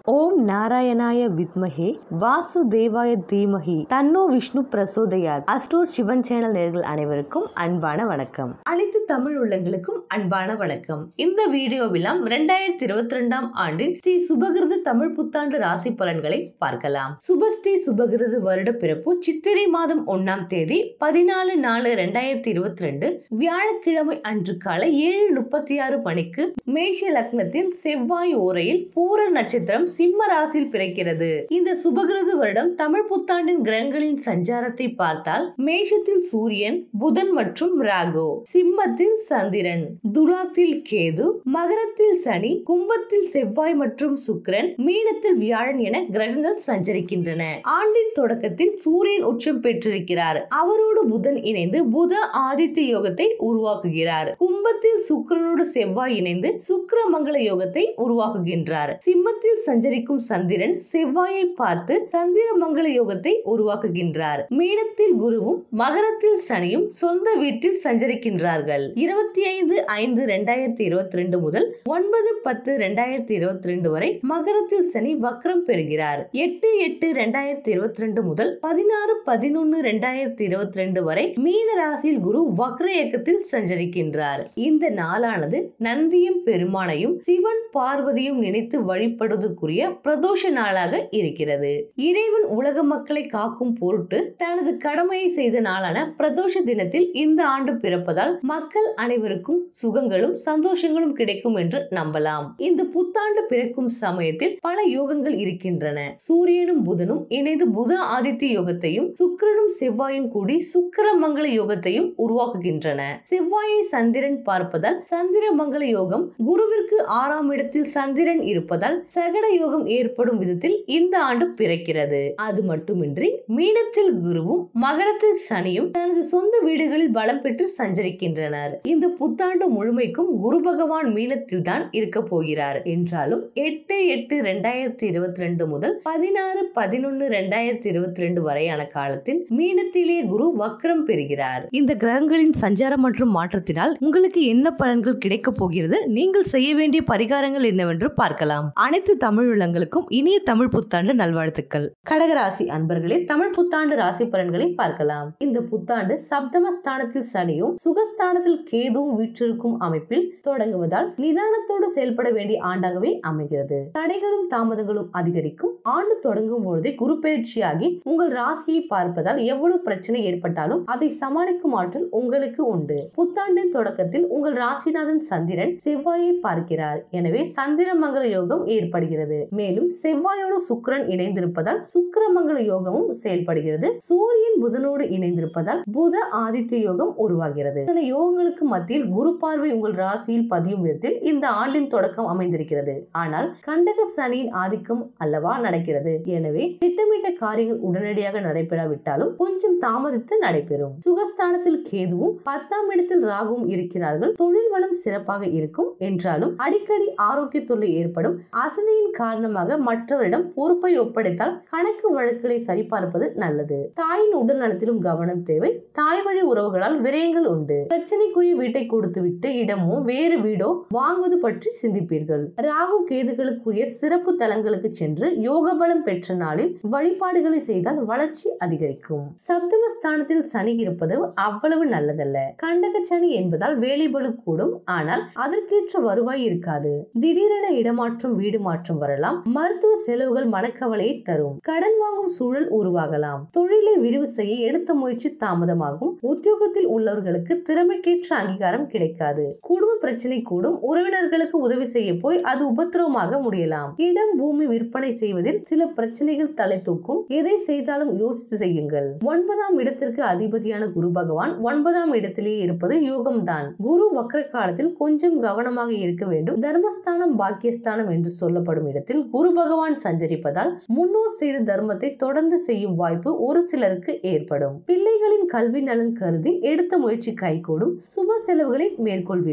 ஓம் நாராயணாய வித்மஹே வாசுதேவாய தீமஹி தன்னோ விஷ்ணு பிரசோதயாத் அஸ்ட்ரோட் சிவன் சேனல் நேர்கள் அனைவருக்கும் அன்பான வணக்கம் அனைத்து தமிழ் உள்ளங்களுக்கும் அன்பான வணக்கம் இந்த வீடியோவிலாம் ரெண்டாயிரத்தி இருபத்தி ரெண்டாம் ஆண்டின் ஸ்ரீ சுபகிருது தமிழ் புத்தாண்டு ராசி பலன்களை பார்க்கலாம் சுபஸ்ரீ சுபகிருது வருட பிறப்பு சித்திரை மாதம் ஒன்னாம் தேதி பதினாலு நாலு ரெண்டாயிரத்தி இருபத்தி ரெண்டு வியாழக்கிழமை அன்று காலை ஏழு முப்பத்தி ஆறு மணிக்கு மேஷ லக்னத்தில் செவ்வாய் ஓரையில் பூர நட்சத்திரம் சிம்ம ராசியில் பிறக்கிறது இந்த சுபகிருது வருடம் தமிழ் புத்தாண்டின் கிரகங்களின் சஞ்சாரத்தை பார்த்தால் மேஷத்தில் சூரியன் புதன் மற்றும் ராகு சிம்மத்தில் சந்திரன் துலாத்தில் கேது மகரத்தில் சனி கும்பத்தில் செவ்வாய் மற்றும் சுக்கிரன் மீனத்தில் வியாழன் என கிரகங்கள் சஞ்சரிக்கின்றன ஆண்டின் தொடக்கத்தில் சூரியன் உச்சம் பெற்றிருக்கிறார் அவரோடு புதன் இணைந்து புத ஆதித்ய யோகத்தை உருவாக்குகிறார் கும்பத்தில் சுக்கிரனோடு செவ்வாய் இணைந்து சுக்கிரமங்கல யோகத்தை உருவாக்குகின்றார் சிம்மத்தில் சஞ்சரிக்கும் சந்திரன் செவ்வாயை பார்த்து சந்திரமங்கல யோகத்தை உருவாக்குகின்றார் மீனத்தில் குருவும் மகரத்தில் சனியும் சொந்த வீட்டில் சஞ்சரிக்கின்றார்கள் இருபத்தி ஐந்து ஐந்து ரெண்டாயிரத்தி இருபத்தி ரெண்டு முதல் ஒன்பது பத்து ரெண்டாயிரத்தி இருபத்தி ரெண்டு வரை மகரத்தில் சனி வக்ரம் பெறுகிறார் எட்டு எட்டு ரெண்டாயிரத்தி இருபத்தி ரெண்டு முதல் பதினாறு பதினொன்னு ரெண்டாயிரத்தி இருபத்தி ரெண்டு வரை மீன ராசியில் குரு வக்ர இயக்கத்தில் சஞ்சரிக்கின்றார் இந்த நாளானது நந்தியும் பெருமானையும் சிவன் பார்வதியும் நினைத்து வழிபடுவதற்குரிய பிரதோஷ நாளாக இருக்கிறது இறைவன் உலக மக்களை காக்கும் பொருட்டு தனது கடமையை செய்த நாளான பிரதோஷ தினத்தில் இந்த ஆண்டு பிறப்பதால் மக்கள் அனைவருக்கும் சுகங்களும் சந்தோஷங்களும் கிடைக்கும் என்று நம்பலாம் இந்த புத்தாண்டு பிறக்கும் சமயத்தில் பல யோகங்கள் இருக்கின்றன சூரியனும் புதனும் இணைந்து புத ஆதித்ய யோகத்தையும் சுக்கிரனும் செவ்வாயும் கூடி சுக்கிர மங்கள யோகத்தையும் உருவாக்குகின்றன செவ்வாயை சந்திரன் பார்ப்பதால் சந்திர மங்கள யோகம் குருவிற்கு ஆறாம் இடத்தில் சந்திரன் இருப்பதால் சகட யோகம் ஏற்படும் விதத்தில் இந்த ஆண்டு பிறக்கிறது அது மட்டுமின்றி மீனத்தில் குருவும் மகரத்தில் சனியும் தனது சொந்த வீடுகளில் பலம் பெற்று சஞ்சரிக்கின்றனர் இந்த புத்தாண்டு முழுமைக்கும் குரு பகவான் மீனத்தில் தான் இருக்க போகிறார் என்றாலும் எட்டு எட்டு ரெண்டாயிரத்தி இருபத்தி ரெண்டு முதல் பதினாறு பதினொன்னு ரெண்டாயிரத்தி இருபத்தி ரெண்டு வரையான காலத்தில் மீனத்திலே குரு வக்ரம் பெறுகிறார் இந்த கிரகங்களின் சஞ்சாரம் மற்றும் மாற்றத்தினால் உங்களுக்கு என்ன பலன்கள் கிடைக்க போகிறது நீங்கள் செய்ய வேண்டிய பரிகாரங்கள் என்னவென்று பார்க்கலாம் அனைத்து தமிழ் உள்ளங்களுக்கும் இனிய தமிழ் புத்தாண்டு நல்வாழ்த்துக்கள் கடகராசி அன்பர்களே தமிழ் புத்தாண்டு ராசி பலன்களை பார்க்கலாம் இந்த புத்தாண்டு சப்தம ஸ்தானத்தில் சனியும் சுகஸ்தானத்தில் கேதுவும் வீற்றிருக்கும் அமைப்பில் தொடங்குவதால் நிதானத்தோடு செயல்பட வேண்டிய ஆண்டாகவே அமைகிறது தடைகளும் தாமதங்களும் அதிகரிக்கும் ஆண்டு தொடங்கும் பொழுதே குரு பயிற்சியாகி உங்கள் ராசியை பார்ப்பதால் எவ்வளவு பிரச்சனை ஏற்பட்டாலும் அதை சமாளிக்கும் ஆற்றல் உங்களுக்கு உண்டு புத்தாண்டின் தொடக்கத்தில் உங்கள் ராசிநாதன் சந்திரன் செவ்வாயை பார்க்கிறார் எனவே சந்திரமங்கல யோகம் ஏற்படுகிறது மேலும் செவ்வாயோடு சுக்கிரன் இணைந்திருப்பதால் சுக்கிரமங்கல யோகமும் செயல்படுகிறது சூரியன் புதனோடு இணைந்திருப்பதால் புத ஆதித்ய யோகம் உருவாகிறது இத்தனை யோகங்களுக்கு மத்தியில் குரு பார்வை உங்கள் ராசியில் பதியும் விதத்தில் இந்த ஆண்டின் தொடக்கம் அமைந்திருக்கிறது ஆனால் கண்டக சனியின் ஆதிக்கம் அல்லவா நடக்கிறது எனவே திட்டமிட்ட காரியங்கள் உடனடியாக நடைபெறாவிட்டாலும் கொஞ்சம் தாமதித்து நடைபெறும் சுகஸ்தானத்தில் கேதுவும் பத்தாம் இடத்தில் ராகுவும் இருக்கிறார்கள் தொழில் வளம் சிறப்பாக இருக்கும் என்றாலும் அடிக்கடி ஆரோக்கிய தொல்லை ஏற்படும் அசதியின் காரணமாக மற்றவரிடம் பொறுப்பை ஒப்படைத்தால் கணக்கு வழக்குகளை சரிபார்ப்பது நல்லது தாயின் உடல் நலத்திலும் கவனம் தேவை தாய் வழி உறவுகளால் விரயங்கள் உண்டு பிரச்சனைக்குரிய வீட்டை கொடுத்துவிட்டு இடமோ வேறு வீடோ வாங்குவது பற்றி சிந்திப்பீர்கள் ராகு கேதுகளுக்குரிய சிறப்பு தலங்களுக்கு சென்று யோக பலம் பெற்ற நாளில் வழிபாடுகளை செய்தால் வளர்ச்சி அதிகரிக்கும் சப்தம ஸ்தானத்தில் சனி இருப்பது அவ்வளவு நல்லதல்ல கண்டக சனி என்பதால் வேலை பளு கூடும் ஆனால் அதற்கேற்ற வருவாய் இருக்காது திடீரென இடமாற்றம் வீடு மாற்றம் வரலாம் மருத்துவ செலவுகள் மனக்கவலையை தரும் கடன் வாங்கும் சூழல் உருவாகலாம் தொழிலை விரிவு செய்ய எடுத்த முயற்சி தாமதமாகும் உத்தியோகத்தில் உள்ளவர்களுக்கு திறமைக்கேற்ற அங்கீகாரம் கிடைக்காது குடும்ப பிரச்சனை கூடும் உறவினர்களுக்கு உதவி செய்ய போய் அது உபத்திரவமாக முடியலாம் இடம் பூமி விற்பனை செய்வதில் சில பிரச்சனைகள் தலை தூக்கும் எதை செய்தாலும் யோசித்து செய்யுங்கள் ஒன்பதாம் இடத்திற்கு அதிபதியான குரு பகவான் ஒன்பதாம் இடத்திலேயே இருப்பது யோகம்தான் குரு வக்ர காலத்தில் கொஞ்சம் கவனமாக இருக்க வேண்டும் தர்மஸ்தானம் பாக்கியஸ்தானம் என்று சொல்லப்படும் இடத்தில் குரு பகவான் சஞ்சரிப்பதால் முன்னோர் செய்த தர்மத்தை தொடர்ந்து செய்யும் வாய்ப்பு ஒரு சிலருக்கு ஏற்படும் பிள்ளைகளின் கல்வி நலன் கருதி எடுத்த முயற்சி கைகூடும் சுப செலவுகளை மேற்கொள்வீர்கள்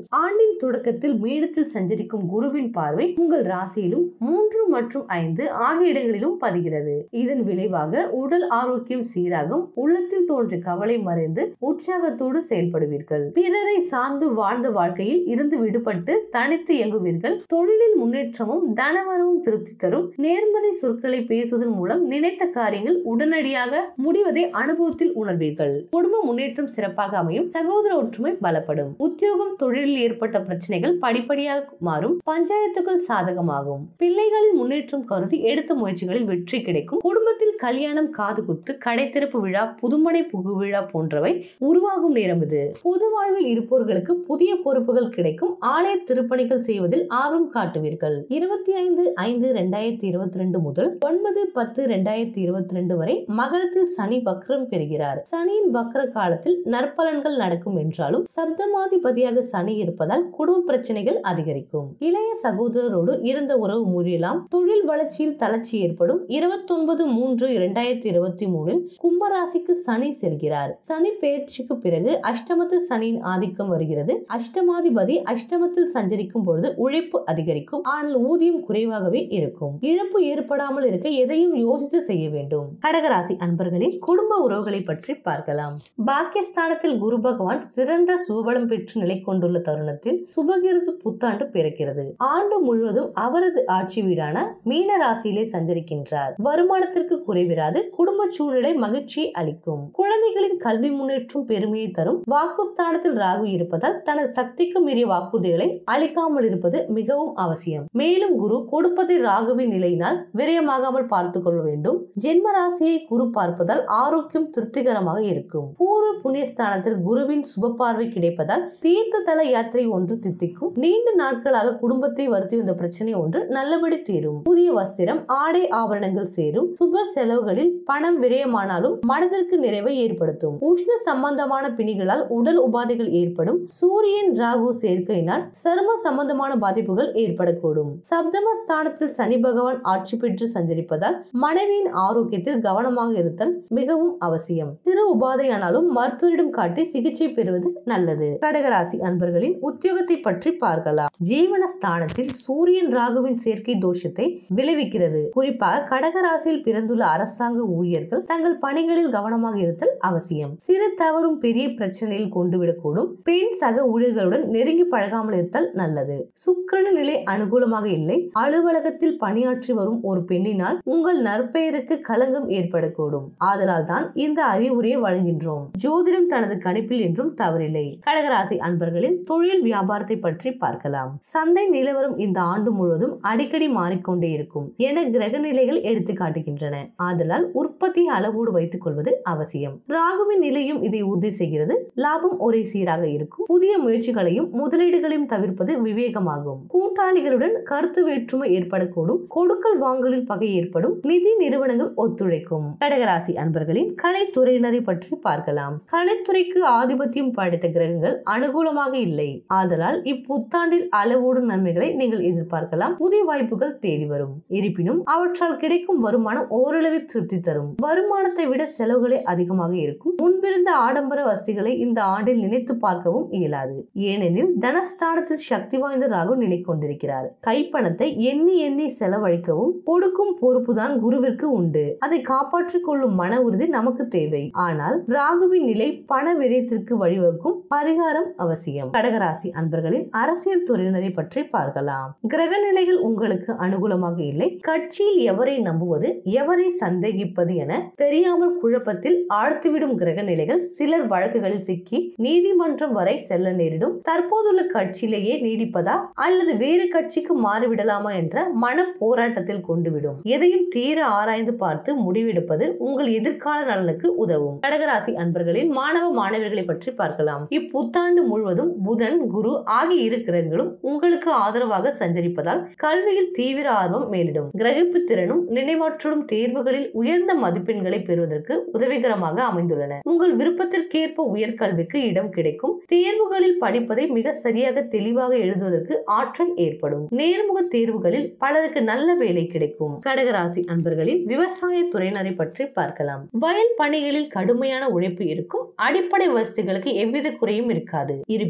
ஆண்டின் தொடக்கத்தில் மீனத்தில் சஞ்சரிக்கும் குருவின் பார்வை உங்கள் ராசியிலும் மூன்று மற்றும் ஐந்து ஆகிய இடங்களிலும் பதிகிறது இதன் விளைவாக உடல் ஆரோக்கியம் சீராகும் உள்ளத்தில் தோன்ற கவலை மறைந்து உற்சாகத்தோடு செயல்படுவீர்கள் பிறரை சார்ந்து வாழ்ந்த வாழ்க்கையில் இருந்து விடுபட்டு தனித்து இயங்குவீர்கள் தொழிலில் முன்னேற்றமும் தனவரவும் திருப்தி தரும் நேர்மறை சொற்களை பேசுவதன் மூலம் நினைத்த காரியங்கள் உடனடியாக முடிவதை அனுபவத்தில் உணர்வீர்கள் குடும்ப முன்னேற்றம் சிறப்பாக அமையும் சகோதர ஒற்றுமை பலப்படும் உத்தியோகம் தொழிலில் ஏற்பட்ட பிரச்சனைகள் படிப்படியாக மாறும் பஞ்சாயத்துகள் சாதகமாகும் பிள்ளைகளின் முன்னேற்றம் கருதி எடுத்த முயற்சிகளில் வெற்றி கிடைக்கும் குடும்பத்தில் கல்யாணம் காது குத்து கடைத்திறப்பு விழா புதுமனை புகு விழா போன்றவை உருவாகும் நேரம் இது பொது வாழ்வில் இருப்பவர்களுக்கு புதிய பொறுப்புகள் கிடைக்கும் ஆலய திருப்பணிகள் செய்வதில் ஆர்வம் காட்டுவீர்கள் இருபத்தி ஐந்து ஐந்து ரெண்டாயிரத்தி இருபத்தி ரெண்டு முதல் ஒன்பது பத்து ரெண்டாயிரத்தி இருபத்தி ரெண்டு வரை மகரத்தில் சனி வக்ரம் பெறுகிறார் சனியின் வக்ர காலத்தில் நற்பலன்கள் நடக்கும் என்றாலும் சப்தமாதிபதியாக சனி இருப்பதால் குடும்ப பிரச்சனைகள் அதிகரிக்கும் இளைய சகோதரரோடு இருந்த உறவு முறியலாம் தொழில் வளர்ச்சியில் தளர்ச்சி ஏற்படும் இருபத்தொன்பது மூன்று இரண்டாயிரத்தி இருபத்தி மூணில் கும்பராசிக்கு சனி செல்கிறார் சனி பெயர்ச்சிக்கு பிறகு அஷ்டமத்து சனியின் ஆதிக்கம் வருகிறது அஷ்டமாதிபதி அஷ்டமத்தில் சஞ்சரிக்கும் பொழுது உழைப்பு அதிகரிக்கும் ஆனால் ஊதியம் குறைவாகவே இருக்கும் இழப்பு ஏற்படாமல் இருக்க எதையும் யோசித்து செய்ய வேண்டும் கடகராசி அன்பர்களின் குடும்ப உறவுகளை பற்றி பார்க்கலாம் பாக்கியஸ்தானத்தில் குரு பகவான் சிறந்த சுபபலம் பெற்று நிலை கொண்டுள்ள தருணத்தில் சுபகிருது புத்தாண்டு பிறக்கிறது ஆண்டு முழுவதும் அவரது ஆட்சி வீடான மீன ராசியிலே சஞ்சரிக்கின்றார் வருமானத்திற்கு குறைவிராது குடும்ப சூழ்நிலை மகிழ்ச்சியை அளிக்கும் குழந்தைகளின் கல்வி முன்னேற்றம் பெருமையை தரும் வாக்குஸ்தானத்தில் ராகு இருப்பதால் தனது சக்திக்கு மீறிய வாக்குறுதிகளை அளிக்காமல் இருப்பது மிகவும் அவசியம் மேலும் குரு கொடுப்பதை ராகுவின் நிலையினால் விரயமாகாமல் பார்த்து கொள்ள வேண்டும் ஜென்ம ராசியை குரு பார்ப்பதால் ஆரோக்கியம் திருப்திகரமாக இருக்கும் பூர்வ புண்ணியஸ்தானத்தில் குருவின் சுப பார்வை கிடைப்பதால் தீர்த்த தல யாத்திரை ஒன்று தித்திக்கும் நீண்ட நாட்களாக குடும்பத்தை வருத்தி வந்த பிரச்சனை ஒன்று நல்லபடி தீரும் புதிய வஸ்திரம் ஆடை ஆபரணங்கள் சேரும் சுப செலவுகளில் பணம் விரயமானாலும் மனதிற்கு நிறைவை ஏற்படுத்தும் உஷ்ண சம்பந்தமான பிணிகளால் உடல் உபாதைகள் ஏற்படும் சூரியன் ராகு சேர்க்கையினால் சரும சம்பந்தமான பாதிப்புகள் ஏற்படக்கூடும் சப்தம ஸ்தானத்தில் சனி பகவான் ஆட்சி பெற்று சஞ்சரிப்பதால் மனைவியின் ஆரோக்கியத்தில் கவனமாக இருத்தல் மிகவும் அவசியம் சிறு உபாதையானாலும் மருத்துவரிடம் காட்டி சிகிச்சை பெறுவது நல்லது கடகராசி அன்பர்களின் உத்தியோகத்தை பற்றி பார்க்கலாம் ஜீவன ஸ்தானத்தில் சூரியன் ராகுவின் சேர்க்கை தோஷத்தை விளைவிக்கிறது குறிப்பாக கடகராசியில் பிறந்துள்ள அரசாங்க ஊழியர்கள் தங்கள் பணிகளில் கவனமாக இருத்தல் அவசியம் சிறு தவறும் பெரிய பிரச்சனையில் கொண்டுவிடக்கூடும் பெண் சக ஊழியர்களுடன் நெருங்கி பழகாமல் இருத்தல் நல்லது சுக்கிரன நிலை அனுகூலமாக இல்லை அலுவலகத்தில் பணியாற்றி வரும் ஒரு பெண்ணினால் உங்கள் நற்பெயருக்கு களங்கம் ஏற்படக்கூடும் ஆதலால் தான் இந்த அறிவுரையை வழங்குகின்றோம் ஜோதிடம் தனது கணிப்பில் என்றும் தவறில்லை கடகராசி அன்பர்களின் தொழில் வியாபாரத்தை பற்றி பார்க்கலாம் சந்தை நிலவரம் இந்த ஆண்டு முழுவதும் அடிக்கடி மாறிக்கொண்டே இருக்கும் என கிரக நிலைகள் எடுத்து காட்டுகின்றன ஆதலால் உற்பத்தி அளவோடு வைத்துக் கொள்வது அவசியம் ராகுவின் நிலையும் இதை உறுதி செய்கிறது லாபம் ஒரே சீராக இருக்கும் புதிய முயற்சிகளையும் முதலீடுகளையும் தவிர்ப்பது விவேகமாகும் கூட்டாளிகளுடன் கருத்து வேற்றுமை ஏற்படக்கூடும் கொடுக்கல் வாங்கலில் பகை ஏற்படும் நிதி நிறுவனங்கள் ஒத்துழைக்கும் கடகராசி அன்பர்களின் கலைத்துறையினரை பற்றி பார்க்கலாம் கலைத்துறைக்கு ஆதிபத்தியம் படைத்த கிரகங்கள் அனுகூலமாக இல்லை ஆதலால் இப்புத்தாண்டில் அளவோடு நன்மைகளை நீங்கள் எதிர்பார்க்கலாம் புதிய வாய்ப்புகள் தேடி வரும் இருப்பினும் அவற்றால் கிடைக்கும் வருமானம் ஓரளவு திருப்தி தரும் வருமானத்தை விட செலவுகளே அதிகமாக இருக்கும் முன்பிருந்த ஆடம்பர வசதிகளை இந்த ஆண்டில் நினைத்து பார்க்கவும் இயலாது ஏனெனில் தனஸ்தானத்தில் சக்தி வாய்ந்த ராகு நிலை கொண்டிருக்கிறார் கைப்பணத்தை எண்ணி எண்ணி செலவழிக்கவும் கொடுக்கும் பொறுப்புதான் குருவிற்கு உண்டு அதை காப்பாற்றிக் கொள்ளும் மன உறுதி நமக்கு தேவை ஆனால் ராகுவின் நிலை பண விரயத்திற்கு வழிவகுக்கும் பரிகாரம் அவசியம் கடகராசி அன்பர்களின் அரசியல் துறையினரை பற்றி பார்க்கலாம் கிரக நிலைகள் உங்களுக்கு அனுகூலமாக இல்லை கட்சியில் எவரை நம்புவது எவரை சந்தேகிப்பது என தெரியாமல் குழப்பத்தில் ஆழ்த்திவிடும் கிரக நிலைகள் சிலர் வழக்குகளில் சிக்கி நீதிமன்றம் வரை செல்ல நேரிடும் தற்போதுள்ள கட்சியிலேயே நீடிப்பதா அல்லது வேறு கட்சிக்கு மாறிவிடலாமா என்ற மன போராட்டத்தில் கொண்டுவிடும் எதையும் தீர ஆராய்ந்து பார்த்து முடிவெடுப்பது உங்கள் எதிர்கால நலனுக்கு உதவும் கடகராசி அன்பர்களின் மாணவ மாணவியர்களை பற்றி பார்க்கலாம் இப்புத்தாண்டு முழுவதும் புதன் குரு ஆகிய இரு கிரகங்களும் உங்களுக்கு ஆதரவாக சஞ்சரிப்பதால் கல்வியில் தீவிர ஆர்வம் மேலிடும் கிரகிப்பு திறனும் நினைவாற்றலும் தேர்வுகளில் உயர்ந்த மதிப்பெண்களை பெறுவதற்கு உதவிகரமாக அமைந்துள்ளன உங்கள் விருப்பத்திற்கேற்ப உயர்கல்விக்கு இடம் கிடைக்கும் தேர்வுகளில் படிப்பதை மிக சரியாக தெளிவாக எழுதுவதற்கு ஆற்றல் ஏற்படும் நேர்முக தேர்வுகளில் பலருக்கு நல்ல வேலை கிடைக்கும் கடகராசி அன்பர்களின் விவசாய துறையினரை பற்றி பார்க்கலாம் வயல் பணிகளில் கடுமையான உழைப்பு இருக்கும் அடிப்படை வசதிகளுக்கு எவ்வித குறையும் இருக்காது இருப்பினும்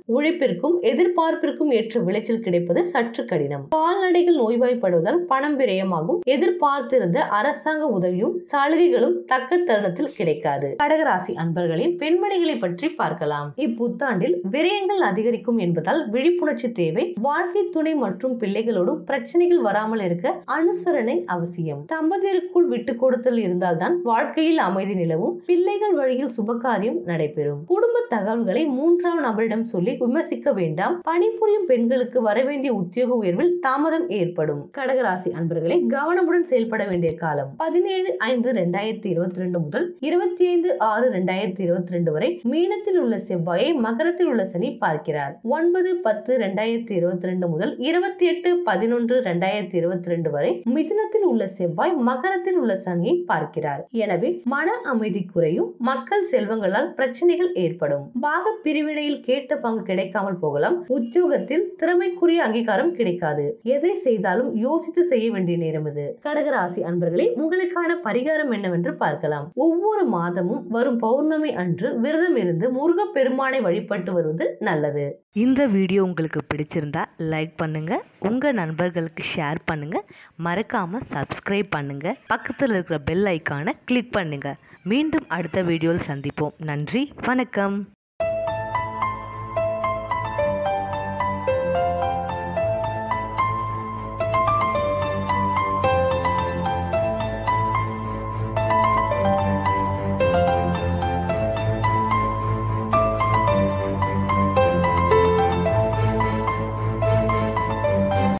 உழைப்பிற்கும் எதிர்பார்ப்பிற்கும் ஏற்ற விளைச்சல் கிடைப்பது சற்று கடினம் கால்நடைகள் நோய்வாய்ப்படுவதால் பணம் விரயமாகும் எதிர்பார்த்திருந்த அரசாங்க உதவியும் சலுகைகளும் தக்க தருணத்தில் கிடைக்காது கடகராசி அன்பர்களின் பெண்மணிகளை பற்றி பார்க்கலாம் இப்புத்தாண்டில் விரயங்கள் அதிகரிக்கும் என்பதால் விழிப்புணர்ச்சி தேவை வாழ்க்கை துணை மற்றும் பிள்ளைகளோடும் பிரச்சனைகள் வராமல் இருக்க அனுசரணை அவசியம் தம்பதியருக்குள் விட்டு கொடுத்தல் இருந்தால்தான் வாழ்க்கையில் அமைதி நிலவும் பிள்ளைகள் வழியில் சுபகாரியம் நடைபெறும் குடும்ப தகவல்களை மூன்றாம் நபரிடம் சொல்லி விமர்சிக்க வேண்டாம் பணிபுரியும் பெண்களுக்கு வரவேண்டிய உத்தியோக உயர்வில் தாமதம் ஏற்படும் கடகராசி அன்பர்களை கவனமுடன் செயல்பட வேண்டிய காலம் பதினேழு ஐந்து ரெண்டாயிரத்தி இருபத்தி ரெண்டு முதல் இருபத்தி ஐந்து ஆறு ரெண்டாயிரத்தி இருபத்தி ரெண்டு வரை மீனத்தில் உள்ள செவ்வாயை மகரத்தில் உள்ள சனி பார்க்கிறார் ஒன்பது பத்து ரெண்டாயிரத்தி இருபத்தி ரெண்டு முதல் இருபத்தி எட்டு பதினொன்று ரெண்டாயிரத்தி இருபத்தி ரெண்டு வரை மிதுனத்தில் உள்ள செவ்வாய் மகரத்தில் உள்ள சனியை பார்க்கிறார் எனவே மன அமைதி குறையும் மக்கள் செல்வங்களால் பிரச்சனைகள் ஏற்படும் பாக பிரிவினையில் கேட்ட பங்கு கிடைக்காமல் போகலாம் உத்தியோகத்தில் திறமைக்குரிய அங்கீகாரம் கிடைக்காது எதை செய்தாலும் யோசித்து செய்ய வேண்டிய நேரம் இது கடகராசி அன்பர்களே உங்களுக்கான பரிகாரம் என்னவென்று பார்க்கலாம் ஒவ்வொரு மாதமும் வரும் பௌர்ணமி அன்று விரதம் இருந்து முருகப் பெருமானை வழிபட்டு வருவது நல்லது இந்த வீடியோ உங்களுக்கு பிடிச்சிருந்தா லைக் பண்ணுங்க உங்க நண்பர்களுக்கு ஷேர் பண்ணுங்க மறக்காம சப்ஸ்கிரைப் பண்ணுங்க பக்கத்தில் இருக்கிற பெல் ஐக்கானை கிளிக் பண்ணுங்க மீண்டும் அடுத்த வீடியோவில் சந்திப்போம் நன்றி வணக்கம்